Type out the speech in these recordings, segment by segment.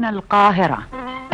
هنا القاهرة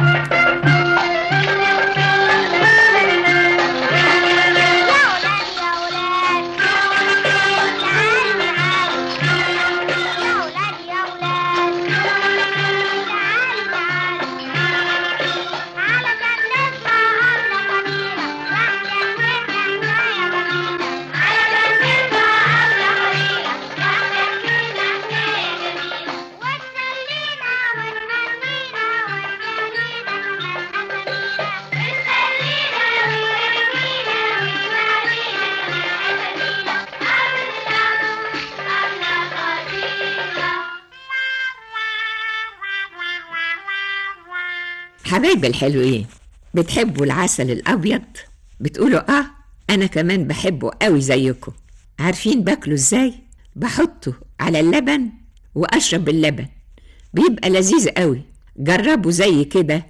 حبايبي الحلوين بتحبوا العسل الأبيض؟ بتقولوا آه أنا كمان بحبه قوي زيكم عارفين باكله إزاي؟ بحطه على اللبن وأشرب اللبن بيبقى لذيذ قوي جربوا زي كده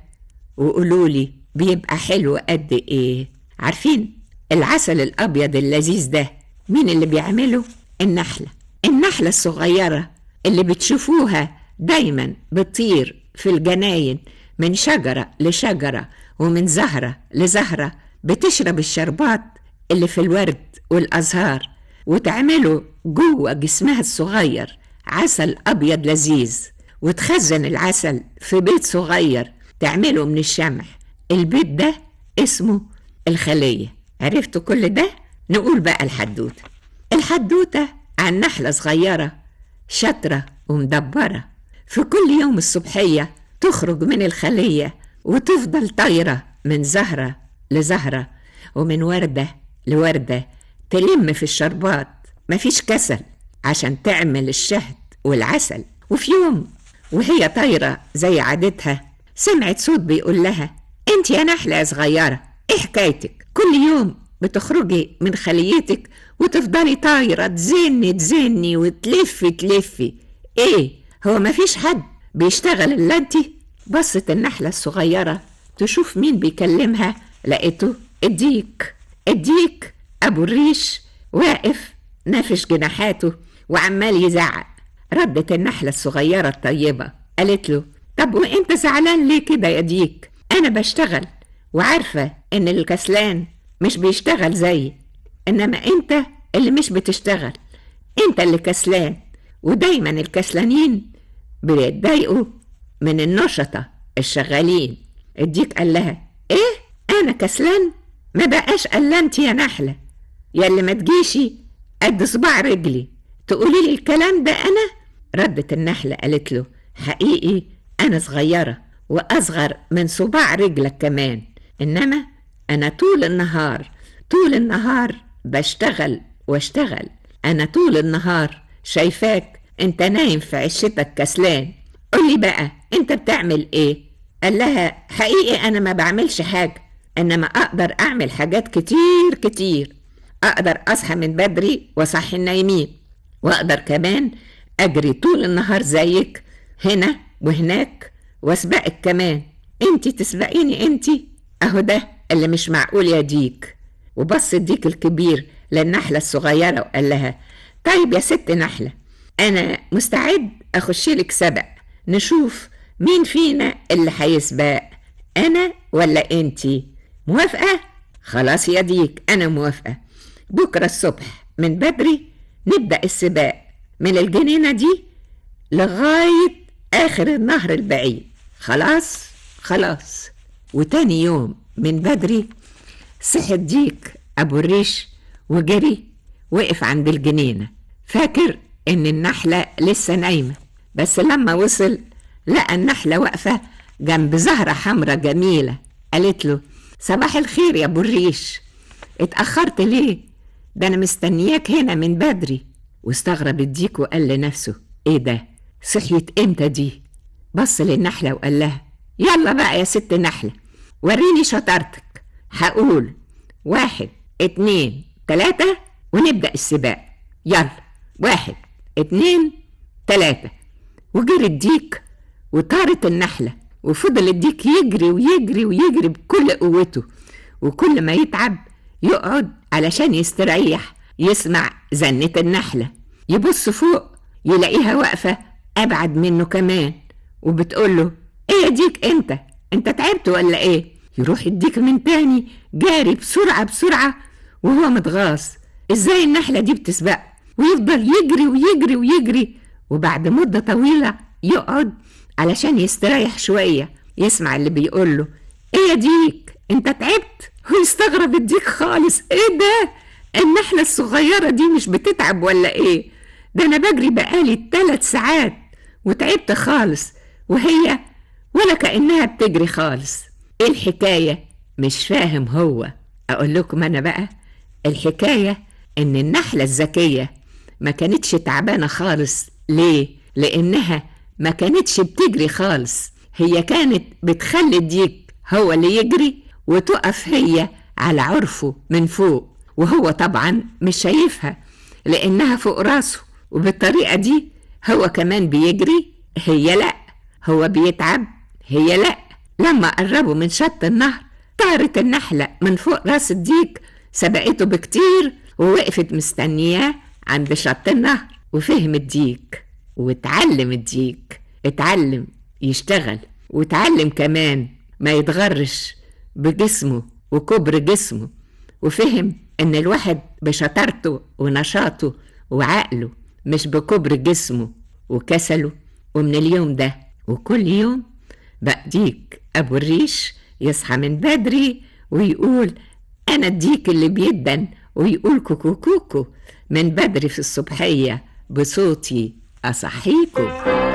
وقولولي بيبقى حلو قد إيه عارفين العسل الأبيض اللذيذ ده مين اللي بيعمله؟ النحلة النحلة الصغيرة اللي بتشوفوها دايما بتطير في الجناين من شجرة لشجرة ومن زهرة لزهرة بتشرب الشربات اللي في الورد والأزهار وتعمله جوه جسمها الصغير عسل أبيض لذيذ وتخزن العسل في بيت صغير تعمله من الشمع البيت ده اسمه الخلية عرفتوا كل ده؟ نقول بقى الحدوتة الحدوتة عن نحلة صغيرة شاطرة ومدبرة في كل يوم الصبحية تخرج من الخلية وتفضل طايرة من زهرة لزهرة ومن وردة لوردة تلم في الشربات مفيش كسل عشان تعمل الشهد والعسل وفي يوم وهي طايرة زي عادتها سمعت صوت بيقول لها انت يا نحلة يا صغيرة ايه حكايتك كل يوم بتخرجي من خليتك وتفضلي طايرة تزني تزني وتلفي تلفي ايه هو مفيش حد بيشتغل الا انتي بصت النحلة الصغيرة تشوف مين بيكلمها لقيته الديك الديك أبو الريش واقف نافش جناحاته وعمال يزعق ردت النحلة الصغيرة الطيبة قالت له طب وانت زعلان ليه كده يا ديك انا بشتغل وعارفة ان الكسلان مش بيشتغل زيي انما انت اللي مش بتشتغل انت اللي كسلان ودايما الكسلانين بيتضايقوا من النشطة الشغالين الديك قال لها ايه انا كسلان ما بقاش قلنت يا نحلة يا اللي ما تجيشي قد صباع رجلي تقولي لي الكلام ده انا ردت النحلة قالت له حقيقي انا صغيرة واصغر من صباع رجلك كمان انما انا طول النهار طول النهار بشتغل واشتغل انا طول النهار شايفاك انت نايم في عشتك كسلان قولي بقى انت بتعمل ايه قال لها حقيقي انا ما بعملش حاجة انما اقدر اعمل حاجات كتير كتير اقدر اصحى من بدري واصحي النايمين واقدر كمان اجري طول النهار زيك هنا وهناك واسبقك كمان انتي تسبقيني انتي اهو ده اللي مش معقول يا ديك وبص الديك الكبير للنحلة الصغيرة وقال لها طيب يا ست نحلة أنا مستعد أخش لك سبق نشوف مين فينا اللي هيسبق أنا ولا أنتي موافقة؟ خلاص يا ديك أنا موافقة بكرة الصبح من بدري نبدأ السباق من الجنينة دي لغاية آخر النهر البعيد خلاص خلاص وتاني يوم من بدري صحي الديك أبو الريش وجري وقف عند الجنينة فاكر إن النحلة لسه نايمة بس لما وصل لقى النحلة واقفة جنب زهرة حمرة جميلة قالت له صباح الخير يا أبو الريش اتأخرت ليه؟ ده أنا مستنياك هنا من بدري واستغرب الديك وقال لنفسه إيه ده؟ صحيت إمتى دي؟ بص للنحلة وقال لها يلا بقى يا ست نحلة وريني شطارتك هقول واحد اتنين تلاتة ونبدأ السباق يلا واحد اتنين تلاتة وجري الديك وطارت النحلة وفضل الديك يجري ويجري ويجري بكل قوته وكل ما يتعب يقعد علشان يستريح يسمع زنة النحلة يبص فوق يلاقيها واقفة أبعد منه كمان وبتقول له إيه يا ديك انت انت تعبت ولا ايه يروح يديك من تاني جاري بسرعة بسرعة وهو متغاص ازاي النحلة دي بتسبق ويفضل يجري ويجري ويجري وبعد مدة طويلة يقعد علشان يستريح شوية يسمع اللي بيقوله ايه يا ديك انت تعبت ويستغرب الديك خالص ايه ده النحلة الصغيرة دي مش بتتعب ولا ايه ده انا بجري بقالي ثلاث ساعات وتعبت خالص وهي ولا كأنها بتجري خالص ايه الحكاية مش فاهم هو اقول لكم انا بقى الحكاية ان النحلة الذكية ما كانتش تعبانة خالص ليه لانها ما كانتش بتجري خالص هي كانت بتخلي الديك هو اللي يجري وتقف هي على عرفه من فوق وهو طبعا مش شايفها لانها فوق راسه وبالطريقة دي هو كمان بيجري هي لا هو بيتعب هي لا لما قربوا من شط النهر طارت النحلة من فوق راس الديك سبقته بكتير ووقفت مستنياه عند شط النهر وفهم الديك واتعلم الديك اتعلم يشتغل واتعلم كمان ما يتغرش بجسمه وكبر جسمه وفهم ان الواحد بشطارته ونشاطه وعقله مش بكبر جسمه وكسله ومن اليوم ده وكل يوم بقى ديك ابو الريش يصحى من بدري ويقول انا الديك اللي بيدن ويقول كوكو كوكو من بدري في الصبحية بصوتي أصحيكو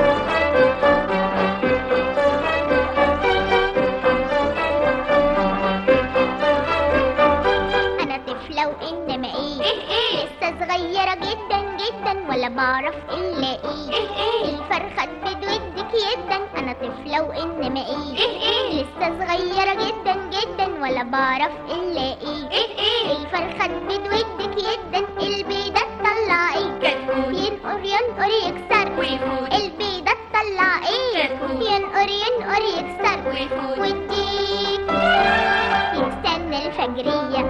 انا طفلة وانما ايه لسه صغيرة جدا جدا ولا بعرف الا ايه الفرخة تبدودك يدا انا طفلة وانما ايه لسه صغيرة جدا جدا ولا بعرف الا ايه الفرخة تبدودك يدا البيضة تطلع ايه ينقر ينقر يكسر البيضة تطلع ايه ينقر ينقر يكسر والديك يستنى الفجرية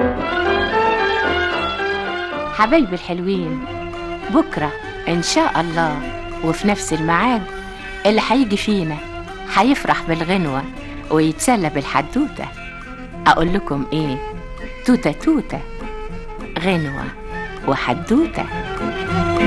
حبايبي الحلوين بكرة إن شاء الله وفي نفس الميعاد اللي هيجي فينا هيفرح بالغنوة ويتسلى بالحدوتة أقول لكم إيه توتة توتة غنوة وحدوتة